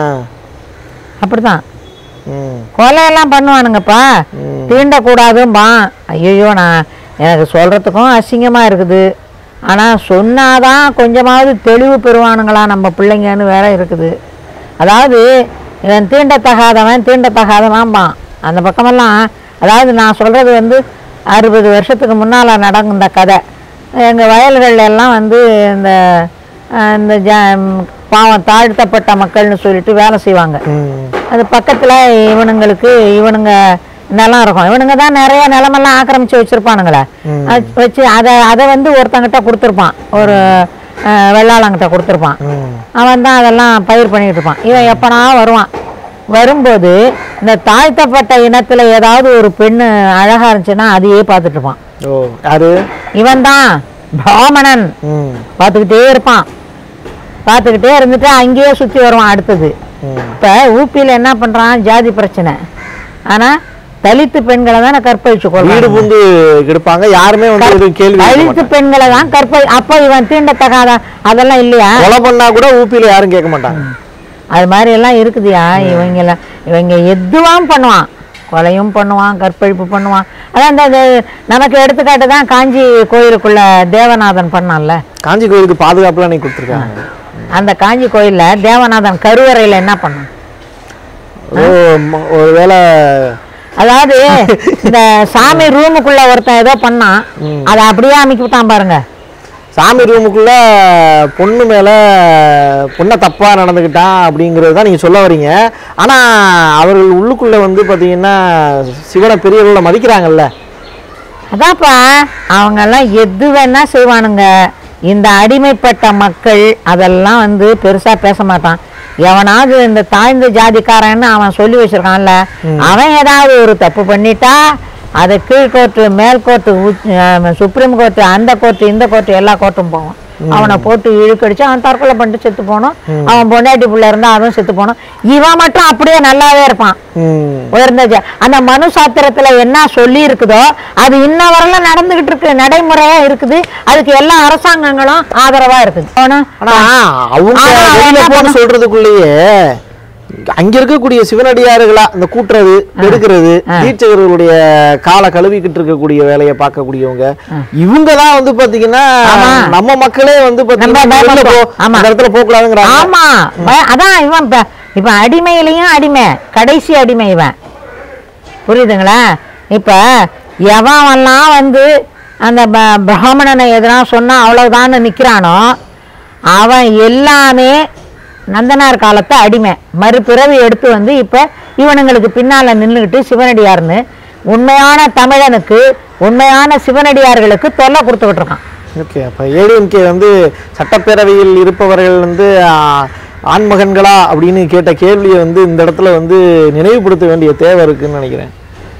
அப்படிதான் ம். கொலையெல்லாம் பண்ணுவானுங்கப்பா தீண்டக்கூடாதும்பா ஐயோ நான் எனக்கு சொல்றதுக்கும் அசிங்கமா இருக்குது ஆனா சொன்னாதான் கொஞ்சமாவது தெளிவு பெறுவானுங்களா நம்ம பிள்ளைங்கன்னு வேற இருக்குது அதாவது இவன் தீண்டத்தகாதவன் தீண்டத்தகாதவன்பான் அந்த பக்கமெல்லாம் அதாவது நான் சொல்றது வந்து அறுபது வருஷத்துக்கு முன்னால நடந்த கதை எங்க வயல்கள்ல எல்லாம் வந்து இந்த அஹ், இந்த ஜ பாவம் தாழ்த்தப்பட்ட மக்கள்னு சொல்லிட்டு வேலை செய்வாங்க ம். அது பக்கத்துல இவனுங்களுக்கு இவனுங்க நிலம் இருக்கும் இவனுங்க தான் நிறைய நிலமெல்லாம் ஆக்கிரமிச்சு வச்சிருப்பானுங்களே அது வச்சு அதை அதை வந்து ஒருத்தங்கிட்ட கொடுத்துருப்பான் ஒரு அஹ், வெள்ளாளங்கிட்ட கொடுத்துருப்பான் ம். அவன் தான் அதெல்லாம் பயிர் பண்ணிட்டு இருப்பான் இவன் எப்பனா வருவான் வரும்போது இந்த தாழ்த்தப்பட்ட இனத்துல ஏதாவது ஒரு பெண்ணு அழகா இருந்துச்சுன்னா அதையே பார்த்துட்டு இருப்பான் ஓ யாரு இவன் தான் பிராமணன் ம். பார்த்துக்கிட்டே இருப்பான் பார்த்துக்கிட்டே இருந்துட்டு அங்கேயே சுற்றி வருவான் அடுத்தது ம். இப்போ ஊப்பியில் என்ன பண்ணுறான் ஜாதி பிரச்சனை ஆனால் தலித்து பெண்களை தானே கற்பழிச்சு வீடு கொள்வான் பூந்து கெடுப்பாங்க யாருமே வந்து எதுவும் கேள்வி கேட்க தலித்து மாட்டாங்க. பெண்களை தான் கற்பழி அப்போ இவன் தீண்டத்தகாத அதெல்லாம் இல்லையா கொலை பண்ணா கூட ஊப்பியில யாரும் கேட்க மாட்டாங்க அது மாதிரி எல்லாம் இருக்குதுயா இவங்கெல்லாம் இவங்க எதுவாம் பண்ணுவான் கொலையும் பண்ணுவான் கற்பழிப்பு பண்ணுவான் அதான் இந்த இந்த நமக்கு எடுத்துக்காட்டு தான் காஞ்சி கோயிலுக்குள்ள தேவநாதன் பண்ணான்ல காஞ்சி கோயிலுக்கு பாதுகாப்புலாம் நீ கொடுத்துருக்காங்க அந்த காஞ்சி கோயில்ல தேவநாதன் கருவறையில என்ன பண்ணான் ஓ ம- ஒருவேளை அதாவது இந்த சாமி ரூமுக்குள்ள ஒருத்தன் ஏதோ பண்ணான் அதை அப்படியே அமைக்கி விட்டான் பாருங்க சாமி ரூமுக்குள்ள பொண்ணு மேல பொண்ணை தப்பா நடந்துக்கிட்டான் அப்படிங்கிறது தான் நீங்க சொல்ல வரீங்க ஆனா அவர்கள் உள்ளுக்குள்ள வந்து பாத்தீங்கன்னா சிவனை பெரியவர்களை மதிக்கிறாங்கல்ல அதான்ப்பா அவங்க எல்லாம் எது வேணா செய்வானுங்க இந்த அடிமைப்பட்ட மக்கள் அதெல்லாம் வந்து பெருசா பேச மாட்டான் எவனாவது இந்த தாழ்ந்த ஜாதிக்காரன்னு அவன் சொல்லி வச்சிருக்கான்ல அவன் ஏதாவது ஒரு தப்பு பண்ணிட்டா அதை கீழ்கோர்ட்டு மேல் கோர்ட்டு உச்- அஹ் சுப்ரீம் கோர்ட்டு அந்த கோர்ட்டு இந்த கோர்ட்டு எல்லா கோர்ட்டும் போவான் அவனை போட்டு இழுக்கடிச்சு அவன் தற்கொலை பண்ணிட்டு செத்து போனோம் அவன் பொண்டாட்டி புள்ள இருந்தா அவன் செத்து போனோம் இவன் மட்டும் அப்படியே நல்லாவே இருப்பான் ம். உயர்ந்த ஜா- அந்த மனு சாத்திரத்துல என்ன சொல்லி இருக்குதோ அது இன்ன வரலாம் நடந்துகிட்டு இருக்கு நடைமுறையா இருக்குது அதுக்கு எல்லா அரசாங்கங்களும் ஆதரவா இருக்குது ஆனா ஆனா அவங்க ஆனா அவன் வெளியில என்ன போன்னு சொல்றதுக்குள்ளேயே அங்க இருக்கக்கூடிய சிவனடியார்களா இந்த கூட்டுறது எடுக்கிறது தீட்சகர்களுடைய காலை கழுவிக்கிட்டு இருக்கக்கூடிய வேலையை பார்க்கக்கூடியவங்க இவங்க தான் வந்து பாத்தீங்கன்னா ஆமா. நம்ம மக்களே வந்து பாத்தீங்கன்னா நம்ம வெளில போ, பயப்பட்டோம். ஆமா. அந்த இடத்துல போக கூடாதுங்கிறாங்க ஆமா பய- அதான் இவன் இப்ப- இப்ப அடிமையிலையும் அடிமை கடைசி அடிமை இவன் புரியுதுங்களா இப்ப எவன்லாம் வந்து அந்த ப- பிராமணனை எதனா சொன்னா அவ்வளவுதான்னு நிக்கிறானோ அவன் எல்லாமே நந்தனார் காலத்து அடிமை மறுபிறவி எடுத்து வந்து இப்ப இவனுங்களுக்கு பின்னால நின்றுக்கிட்டு சிவனடியார்னு உண்மையான தமிழனுக்கு உண்மையான சிவனடியார்களுக்கு தொல்லை கொடுத்துக்கிட்டு இருக்கான் ஓகே அப்ப ஏடிஎம்கே வந்து சட்டப்பேரவையில் இருப்பவர்கள் வந்து ஆ, ஆண்மகன்களா அப்படின்னு கேட்ட கேள்வியை வந்து இந்த இடத்துல வந்து நினைவுபடுத்த வேண்டிய தேவை இருக்குன்னு நினைக்கிறேன்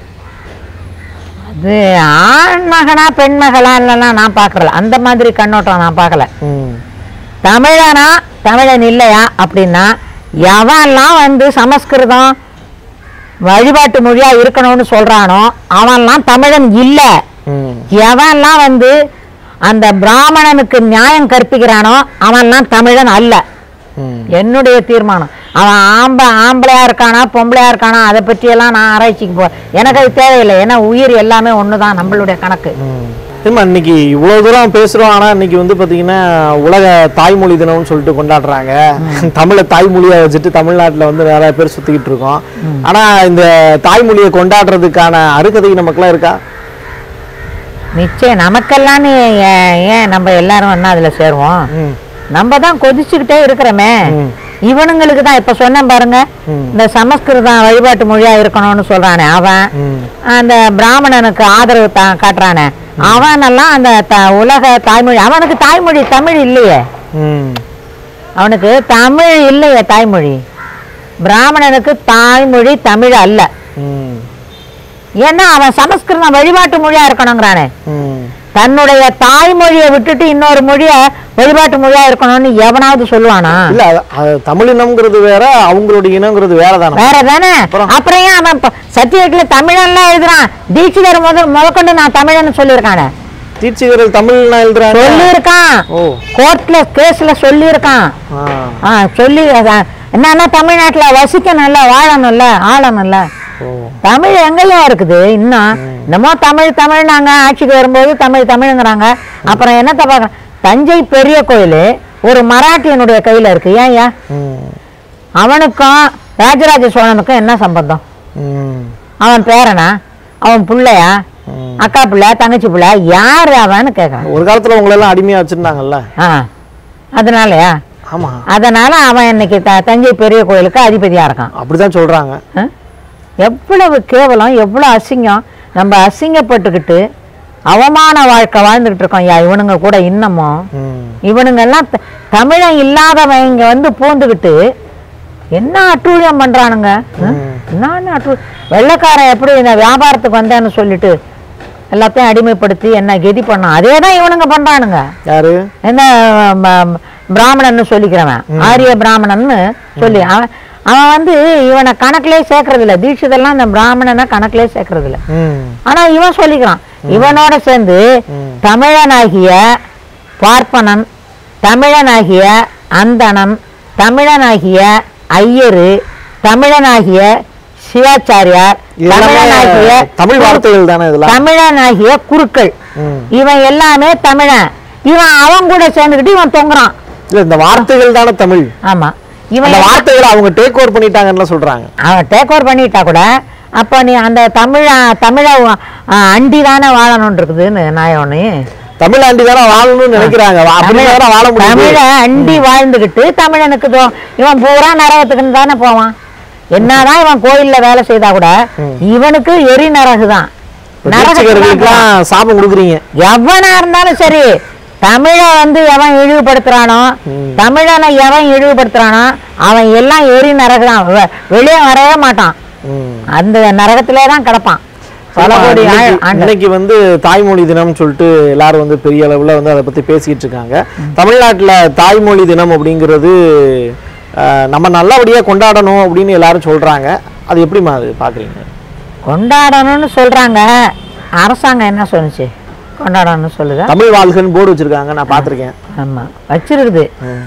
அது ஆண் மகனா பெண் மகளா இல்லைன்னா நான் பார்க்கல அந்த மாதிரி கண்ணோட்டம் நான் பார்க்கல ம். தமிழனா தமிழன் இல்லையா அப்படின்னா எவன்லாம் வந்து சமஸ்கிருதம் வழிபாட்டு மொழியா இருக்கணும்னு சொல்றானோ அவன்லாம் தமிழன் இல்லை ம். எவன்லாம் வந்து அந்த பிராமணனுக்கு நியாயம் கற்பிக்கிறானோ அவன்லாம் தமிழன் அல்ல ம். என்னுடைய தீர்மானம் அவன் ஆம்ப ஆம்பளையா இருக்கானா பொம்பளையா இருக்கானா அதை பற்றியெல்லாம் நான் ஆராய்ச்சிக்கு போ எனக்கு அது தேவையில்லை ஏன்னா உயிர் எல்லாமே ஒன்று தான் நம்மளுடைய கணக்கு ம். ஏம்மா இன்னைக்கு இவ்வளவு தூரம் பேசுறோம் ஆனா இன்னைக்கு வந்து பாத்தீங்கன்னா உலக தாய்மொழி தினம்னு சொல்லிட்டு கொண்டாடுறாங்க தமிழை தாய்மொழியா வச்சுட்டு தமிழ்நாட்டுல வந்து நிறைய பேர் சுத்திக்கிட்டு இருக்கோம் ஆனா இந்த தாய்மொழியை கொண்டாடுறதுக்கான அருகதை நமக்குலாம் இருக்கா நிச்சயம் நமக்கெல்லாம் ஏன் ஏன் நம்ம எல்லாரும் என்ன அதில் சேருவோம் ம். நம்ம தான் கொதிச்சுக்கிட்டே இருக்கிறோமே இவனுங்களுக்கு தான் இப்ப சொன்னேன் பாருங்க இந்த சமஸ்கிருதம் வழிபாட்டு மொழியா இருக்கணும்னு சொல்றானே அவன் ம். அந்த பிராமணனுக்கு ஆதரவு தா காட்டுறானே அவனெல்லாம் அந்த த- உலக தாய்மொழி அவனுக்கு தாய்மொழி தமிழ் இல்லையே ம் அவனுக்கு தமிழ் இல்லையே தாய்மொழி பிராமணனுக்கு தாய்மொழி தமிழ் அல்ல ம் ஏன்னா அவன் சமஸ்கிருதம் வழிபாட்டு மொழியா இருக்கணுங்கிறானே ம் தன்னுடைய தாய்மொழியை விட்டுட்டு இன்னொரு மொழிய வழிபாட்டு மொழியா இருக்கணும்னு எவனாவது சொல்லுவானா இல்ல அது- அது தமிழ் இனம்ங்கிறது வேற அவங்களுடைய இனம்ங்கிறது வேற தானே வேற தானே அப்புறம்? அப்புறம் ஏன் அவன் சர்டிபிகேட்ல தமிழன்லாம் எழுதுறான் தீட்சிதர் முதல் முதற்கொண்டு நான் தமிழன்னு சொல்லியிருக்கானே தீட்சிதர்கள் தமிழ்னா எழுதுறாங்க சொல்லியிருக்கான் ஓ கோர்ட்ல கேஸ்ல சொல்லியிருக்கான் ஆ ஆ சொல்லி அதான் என்னன்னா தமிழ்நாட்டுல வசிக்கணும்ல வாழணும்ல ஆளணும்ல ஓ தமிழ் எங்கேயும் இருக்குது இன்னும் என்னமோ தமிழ் தமிழ் நாங்க ஆட்சிக்கு வரும்போது தமிழ் தமிழ்ங்கிறாங்க அப்புறம் என்னத்த பார்க்க தஞ்சை பெரிய கோயில் ஒரு மராட்டியனுடைய கையில இருக்கு ஏன் ஏன் ம் அவனுக்கும் ராஜராஜ சோழனுக்கும் என்ன சம்பந்தம் ம் அவன் பேரனா அவன் பிள்ளையா அக்கா பிள்ளை தங்கச்சி பிள்ளை யார் அவன்னு கேட்கறான் ஒரு காலத்துல உங்களை எல்லாம் அடிமையா வச்சிருந்தாங்கல்ல ஆ அதனாலயா ஆமா அதனால அவன் இன்னைக்கு த- தஞ்சை பெரிய கோயிலுக்கு அதிபதியா இருக்கான் அப்படிதான் சொல்றாங்க ஆ? எவ்வளவு கேவலம் எவ்வளவு அசிங்கம் நம்ம அசிங்கப்பட்டுக்கிட்டு அவமான வாழ்க்கை வாழ்ந்துகிட்டு இருக்கோம் யா இவனுங்க கூட இன்னமும் ம் இவனுங்க எல்லாம் த- தமிழன் இல்லாதவங்க வந்து பூந்துக்கிட்டு என்ன அட்டூழியம் பண்றானுங்க ஆ? என்னன்னு அட்டூ வெள்ளைக்காரன் எப்படி இந்த வியாபாரத்துக்கு வந்தேன்னு சொல்லிட்டு எல்லாத்தையும் அடிமைப்படுத்தி என்ன கெதி பண்ணான் அதே தான் இவனுங்க பண்றானுங்க யாரு என்ன ம- பிராமணன்னு சொல்லிக்கிறவன் ஆரிய பிராமணன்னு சொல்லி அவன் அவன் வந்து இவனை கணக்கிலே சேர்க்கறது இல்ல தீட்சிதெல்லாம் இந்த பிராமணனை கணக்கிலே சேர்க்கறது இல்ல ம் ஆனா இவன் சொல்லிக்கிறான் இவனோட சேர்ந்து தமிழனாகிய பார்ப்பனன் தமிழனாகிய அந்தணன் தமிழனாகிய ஐயரு தமிழனாகிய சிவாச்சாரியார் இதெல்லாமே தமிழனாகிய தமிழ் வார்த்தைகள் தானே இதெல்லாம் தமிழனாகிய குருக்கள் ம். இவன் எல்லாமே தமிழன் இவன் அவன் கூட சேர்ந்துக்கிட்டு இவன் தொங்குறான் இல்ல இந்த வார்த்தைகள் தானே தமிழ் ஆமா இவன் அந்த வார்த்தைகளை அவங்க டேக் ஓவர் பண்ணிட்டாங்கன்னு சொல்றாங்க அவன் டேக் ஓவர் பண்ணிட்டா கூட அப்போ நீ அந்த தமிழ தமிழ அண்டி தானே வாழணும்னு இருக்குதுன்னு நான் ஒன்று தமிழாண்டி தானே வாழணும்னு நினைக்கிறாங்க வா- அப்படி தானே வாழ முடியும் தமிழ அண்டி வாழ்ந்துகிட்டு தமிழனுக்கு தோ- இவன் பூரா நரகத்துக்குன்னு தானே போவான் என்னதான் இவன் கோயில்ல வேலை செய்தா கூட இவனுக்கு எரி நரகு தான் தீட்சிதர்களுக்கெல்லாம் சாபம் கொடுக்குறீங்க எவனா இருந்தாலும் சரி தமிழை வந்து எவன் இழிவுபடுத்துறானோ தமிழனை எவன் இழிவுபடுத்துறானோ அவன் எல்லாம் எரி நரகு தான் வெ- வெளியே வரவே மாட்டான் ம். அந்த நரகத்திலே தான் கிடப்பான் பல கோடி ஆ- இன்னைக்கு- ஆண்டு இன்னைக்கு வந்து தாய்மொழி தினம் சொல்லிட்டு எல்லாரும் வந்து பெரிய அளவுல வந்து அதை பத்தி பேசிட்டு இருக்காங்க தமிழ்நாட்டுல தாய்மொழி தினம் அப்படிங்கிறது அஹ், நம்ம நல்லபடியா கொண்டாடணும் அப்படின்னு எல்லாரும் சொல்றாங்க அது எப்படிமா அது பாக்குறீங்க கொண்டாடணும்னு சொல்றாங்க அரசாங்கம் என்ன சொன்னுச்சு கொண்டாடணும்னு சொல்லுதா தமிழ் வாழ்கன்னு போர்டு வச்சிருக்காங்க நான் பார்த்திருக்கேன் ஆமா வச்சிருக்குது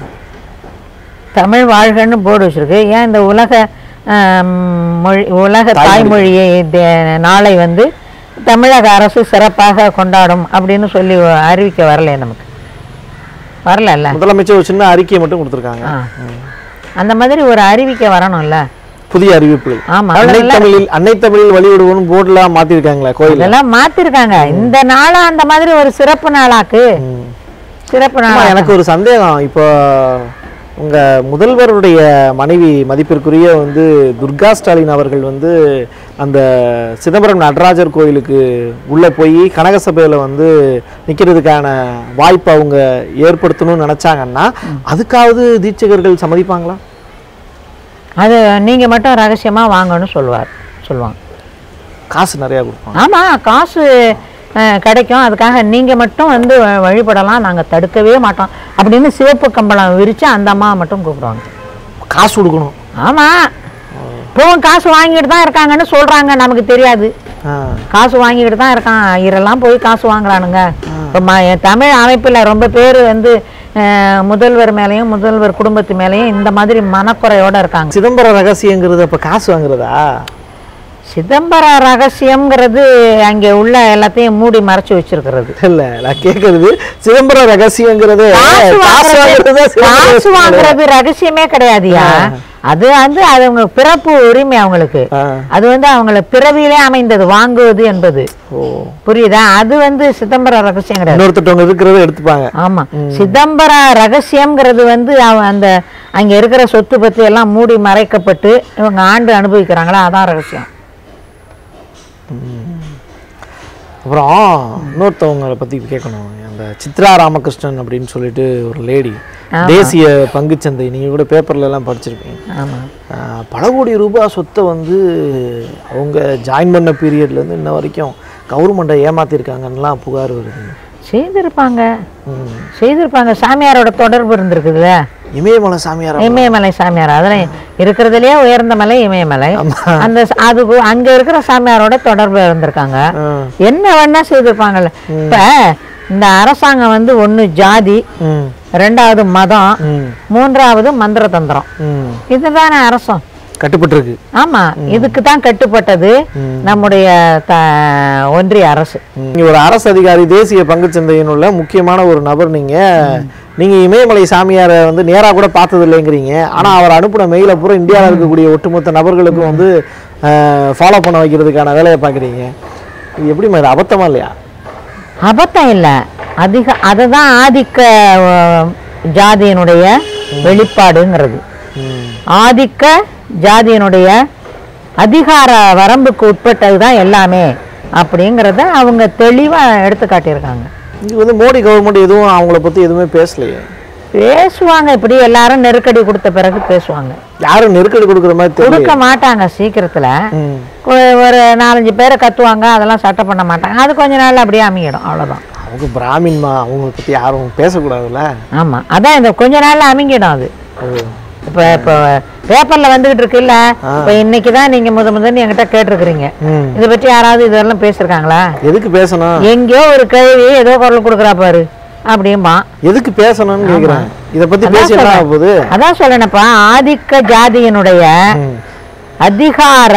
தமிழ் வாழ்கன்னு போர்டு வச்சிருக்கு ஏன் இந்த உலக ஆம், மொழி உலக தாய்மொழியை தே- நாளை வந்து தமிழக அரசு சிறப்பாக கொண்டாடும் அப்படின்னு சொல்லி அறிவிக்க வரலையே நமக்கு வரலல்ல முதலமைச்சர் ஒரு சின்ன அறிக்கையை மட்டும் கொடுத்திருக்காங்க ஆ. அந்த மாதிரி ஒரு அறிவிக்கை வரணும்ல புதிய அறிவிப்புகள் ஆமா அன்னை தமிழில் அன்னை தமிழில் வழிவிடுவோம் போர்டுலாம் மாத்திருக்காங்களே கோயில் இதெல்லாம் மாத்திருக்காங்க இந்த நாளா அந்த மாதிரி ஒரு சிறப்பு நாளாக்கு சிறப்பு நாளா எனக்கு ஒரு சந்தேகம் இப்போ உங்க முதல்வருடைய மனைவி மதிப்பிற்குரிய வந்து துர்கா ஸ்டாலின் அவர்கள் வந்து அந்த சிதம்பரம் நடராஜர் கோயிலுக்கு உள்ள போய் கனகசபையில வந்து நிக்கிறதுக்கான வாய்ப்பு அவங்க ஏற்படுத்தணும்னு நினைச்சாங்கன்னா அதுக்காவது தீட்சகர்கள் சம்மதிப்பாங்களா அது நீங்க மட்டும் ரகசியமா வாங்கன்னு சொல்லுவார் சொல்லுவாங்க காசு நிறைய கொடுப்பாங்க ஆமா காசு அஹ், கிடைக்கும் அதுக்காக நீங்க மட்டும் வந்து வ- வழிபடலாம் நாங்க தடுக்கவே மாட்டோம் அப்படின்னு சிவப்பு கம்பளம் விரிச்சு அந்த அம்மா மட்டும் கூப்பிடுவாங்க காசு கொடுக்கணும் ஆமா இப்பவும் காசு வாங்கிட்டு தான் இருக்காங்கன்னு சொல்றாங்க நமக்கு தெரியாது ஆ. காசு வாங்கிட்டு தான் இருக்கான் இதெல்லாம் போய் காசு வாங்குறானுங்க இப்போ ம என் தமிழ் அமைப்பில் ரொம்ப பேர் வந்து அஹ், முதல்வர் மேலேயும் முதல்வர் குடும்பத்து மேலேயும் இந்த மாதிரி மனக்குறையோட இருக்காங்க சிதம்பரம் ரகசியங்கிறது அப்ப காசு வாங்குறதா சிதம்பர ரகசியம்ங்கிறது அங்கே உள்ள எல்லாத்தையும் மூடி மறைச்சு வச்சிருக்கிறது இல்ல நான் கேக்குறது சிதம்பரம் ரகசியங்கிறது காசு காசு வாங்குறது வாங்குறதா சிதம்பரம் காசு ரகசியம் வாங்குறது ரகசியமே கிடையாதுயா அது வந்து அது அவங்க பிறப்பு உரிமை அவங்களுக்கு ஆ. அது வந்து அவங்களுக்கு பிறவியிலே அமைந்தது வாங்குவது என்பது ஓ புரியுதா அது வந்து சிதம்பர ரகசியம் கிடையாது இன்னொருத்தவங்க இருக்கிறத எடுத்துப்பாங்க ஆமா சிதம்பர ரகசியம்ங்கிறது வந்து அவ- அந்த அங்க இருக்கிற சொத்து பத்தி எல்லாம் மூடி மறைக்கப்பட்டு இவங்க ஆண்டு அனுபவிக்கிறாங்களா அதான் ரகசியம் அப்புறம் இன்னொருத்தவங்களை பத்தி கேட்கணும் அந்த சித்ரா ராமகிருஷ்ணன் அப்படின்னு சொல்லிட்டு ஒரு லேடி தேசிய பங்குச்சந்தை நீங்க கூட பேப்பர்ல எல்லாம் படிச்சிருப்பீங்க ஆமா ஆஹ் பல கோடி ரூபாய் சொத்தை வந்து அவங்க ஜாயின் பண்ண பீரியட்ல இருந்து இன்ன வரைக்கும் கவர்மெண்ட்டை ஏமாத்திருக்காங்கன்னுலாம் புகார் வருது செய்திருப்பாங்க ம். செய்திருப்பாங்க சாமியாரோட தொடர்பு இருந்திருக்குதுல்ல இமயமலை சாமியார் இமயமலை சாமியார் அதெல்லாம் இருக்கிறதுலயே உயர்ந்த மலை இமயமலை அந்த ச- அது கு- அங்க இருக்கிற சாமியாரோட தொடர்பு இருந்திருக்காங்க என்ன வேணா செய்திருப்பாங்கல்ல இப்ப இந்த அரசாங்கம் வந்து ஒண்ணு ஜாதி ம் ரெண்டாவது மதம் ம் மூன்றாவது மந்திர தந்திரம் ம் இதுதானே அரசம் கட்டுப்பட்டிருக்கு ஆமா இதுக்கு தான் கட்டுப்பட்டது நம்முடைய த ஒன்றிய அரசு நீங்க ஒரு அரசு அதிகாரி தேசிய பங்குச்சந்தையின் உள்ள முக்கியமான ஒரு நபர் நீங்க நீங்க இமயமலை சாமியாரை வந்து நேரா கூட பார்த்தது இல்லைங்கிறீங்க ஆனா அவர் அனுப்பின மெயில பூரா இந்தியாவில் இருக்கக்கூடிய ஒட்டுமொத்த நபர்களுக்கும் வந்து ஃபாலோ பண்ண வைக்கிறதுக்கான வேலையை பார்க்குறீங்க இது எப்படி மாதிரி அபத்தமா இல்லையா அபத்தம் இல்ல அதிக அதுதான் ஆதிக்க அஹ், ஜாதியினுடைய வெளிப்பாடுங்கிறது ஆதிக்க ஜாதியினுடைய அதிகார வரம்புக்கு உட்பட்டது தான் எல்லாமே அப்படிங்கிறத அவங்க தெளிவா எடுத்து காட்டியிருக்காங்க இங்க வந்து மோடி கவர்மெண்ட் எதுவும் அவங்கள பத்தி எதுவுமே பேசலையே பேசுவாங்க இப்படி எல்லாரும் நெருக்கடி கொடுத்த பிறகு பேசுவாங்க யாரும் நெருக்கடி கொடுக்குற மாதிரி தெரியல கொடுக்க மாட்டாங்க சீக்கிரத்துல ம். ஒரு- ஒரு நாலஞ்சு பேரை கத்துவாங்க அதெல்லாம் சட்டை பண்ண மாட்டாங்க அது கொஞ்ச நாள் அப்படியே அமைங்கிடும் அவ்வளவுதான் அவங்க பிராமின்மா அவங்கள பத்தி யாரும் பேசக்கூடாதுல்ல ஆமா அதான் இந்த கொஞ்ச நாள்ல அமைங்கிடும் அது இப்ப இப்ப பேப்பர்ல வந்துகிட்டு இருக்குல்ல இப்ப இன்னைக்கு தான் நீங்க முத முதன்னு என்கிட்ட கேட்டிருக்கிறீங்க ம். இதை பற்றி யாராவது இதெல்லாம் பேசியிருக்காங்களா எதுக்கு பேசணும் எங்கேயோ ஒரு கேள்வி ஏதோ குரல் கொடுக்குறா பாரு அப்படிம்பா எதுக்கு பேசணும்னு கேக்குறேன் இத பத்தி அதான் பேசி என்ன ஆக சொல்றேன். போகுது அதான் சொல்லணப்பா ஆதிக்க ஜாதியினுடைய அதிகார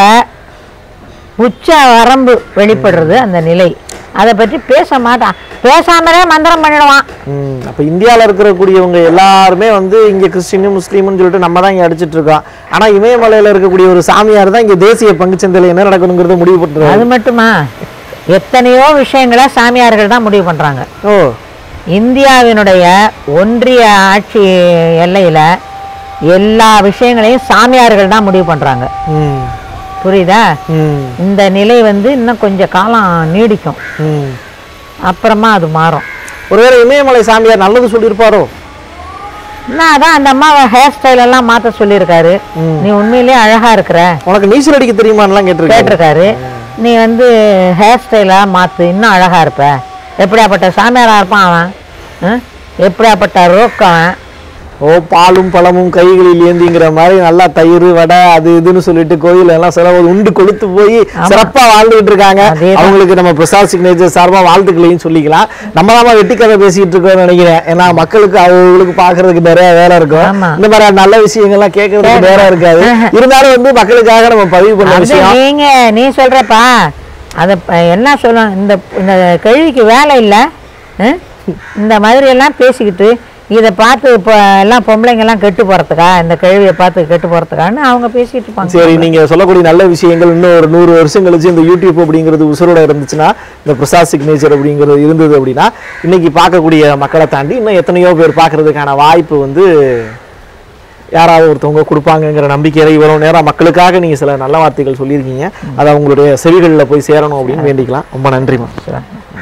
உச்ச வரம்பு வெளிப்படுறது அந்த நிலை அதை பற்றி பேச மாட்டான் பேசாமலே மந்திரம் பண்ணிடுவான் ம், அப்ப இந்தியால இருக்கக்கூடியவங்க எல்லாருமே வந்து இங்க கிறிஸ்டின் முஸ்லீம்னு சொல்லிட்டு நம்ம தான் இங்க அடிச்சிட்டு இருக்கோம் ஆனா இமயமலையில இருக்கக்கூடிய ஒரு சாமியார் தான் இங்க தேசிய பங்குச்சந்தையில என்ன நடக்கணுங்கிறத முடிவு பண்றாரு அது மட்டுமா எத்தனையோ விஷயங்களை சாமியார்கள் தான் முடிவு பண்றாங்க ஓ இந்தியாவினுடைய ஒன்றிய ஆட்சி எல்லையில எல்லா விஷயங்களையும் சாமியார்கள் தான் முடிவு பண்றாங்க ம் புரியுதா ம் இந்த நிலை வந்து இன்னும் கொஞ்சம் காலம் நீடிக்கும் ம் அப்புறமா அது மாறும் ஒருவேளை இமயமலை சாமியார் நல்லது சொல்லியிருப்பாரோ என்ன அதான் அந்த அம்மாவை ஹேர் ஸ்டைல் எல்லாம் மாத்த சொல்லியிருக்காரு நீ உண்மையிலேயே அழகா இருக்கிற உனக்கு நீச்சல் அடிக்க தெரியுமான்லாம் கேட்டிருக்காரு கேட்டிருக்காரு நீ வந்து ஹேர் ஸ்டைலா மாத்து இன்னும் அழகா இருப்ப எப்படியாப்பட்ட சாமியாரா இருப்பான் அவன் ஆ? எப்படியாப்பட்ட ரோக்கு அவன் ஓ பாலும் பழமும் கைகளில் ஏந்திங்கிற மாதிரி நல்லா தயிர் வடை அது இதுன்னு சொல்லிட்டு கோயில் எல்லாம் சில உண்டு கொளுத்து போய் சிறப்பா வாழ்ந்துகிட்டு இருக்காங்க அதேதான். அவங்களுக்கு நம்ம பிரசாத் சிக்னேச்சர் சார்பா வாழ்த்துக்களையும் சொல்லிக்கலாம் நம்ம தான் வெட்டி கதை பேசிட்டு இருக்கோம்னு நினைக்கிறேன் ஏன்னா மக்களுக்கு அவங்களுக்கு பாக்குறதுக்கு நிறைய வேலை இருக்கும் ஆமா. இந்த மாதிரி நல்ல விஷயங்கள்லாம் கேட்கறதுக்கு நேரம் இருக்காது இருந்தாலும் வந்து மக்களுக்காக நம்ம பதிவு பண்ண அது விஷயம் நீங்க நீ சொல்றப்பா அத ப- என்ன சொல்ல இந்த இந்த கேள்விக்கு வேலை இல்ல ஆ? இந்த மாதிரி எல்லாம் பேசிக்கிட்டு இதை பார்த்து இப்போ எல்லாம் பொம்பளைங்க எல்லாம் கெட்டு போறதுக்கா இந்த கேள்வியை பார்த்து கெட்டு போறதுக்கான்னு அவங்க பேசிட்டு இருப்பாங்க சரி நீங்க சொல்லக்கூடிய நல்ல விஷயங்கள் இன்னும் ஒரு நூறு வருஷம் கழிச்சு இந்த யூடியூப் அப்படிங்கிறது உசுரோட இருந்துச்சுன்னா இந்த பிரசாத் சிக்னேச்சர் அப்படிங்கிறது இருந்தது அப்படின்னா இன்னைக்கு பார்க்கக்கூடிய மக்களை தாண்டி இன்னும் எத்தனையோ பேர் பார்க்கறதுக்கான வாய்ப்பு வந்து யாராவது ஒருத்தவங்க கொடுப்பாங்கங்கிற நம்பிக்கையில இவ்வளவு நேரம் மக்களுக்காக நீங்க சில நல்ல வார்த்தைகள் சொல்லியிருக்கீங்க அது அவங்களுடைய செவிகளில் போய் சேரணும் அப்படின்னு வேண்டிக்கலாம் ரொம்ப நன்றிமா சரி.